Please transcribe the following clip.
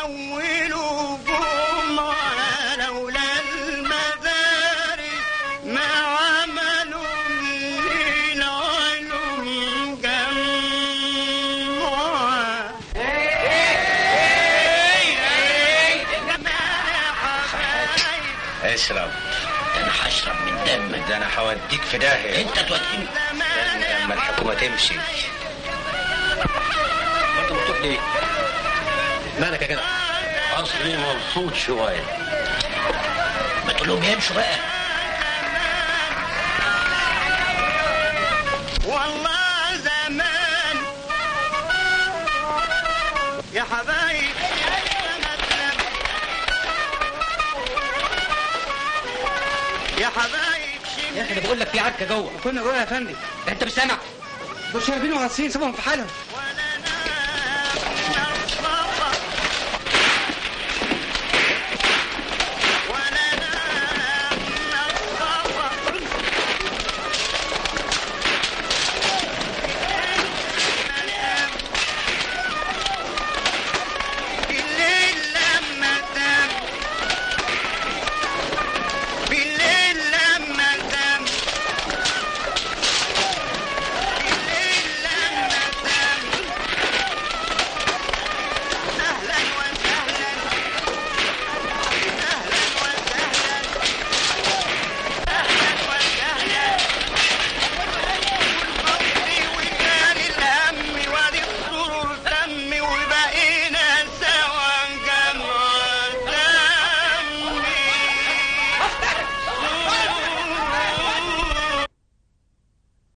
حولوا جمعة لولا المدارس ما عملوا من العلوم جمعة اشرب ده انا هشرب من دمك ده انا هوديك في داهيه انت توديني استنى لما الحكومه تمشي انت بتروح ليه؟ مالك يا جدع اصلي مبسوط شويه ما تقول لهم يمشوا بقى والله زمان يا حبايب يا حبايب يا اخي انا بقول لك في عكه جوه كنا جوه يا فندم انت مش سامع دول شاربين وغاصين سيبهم في حالهم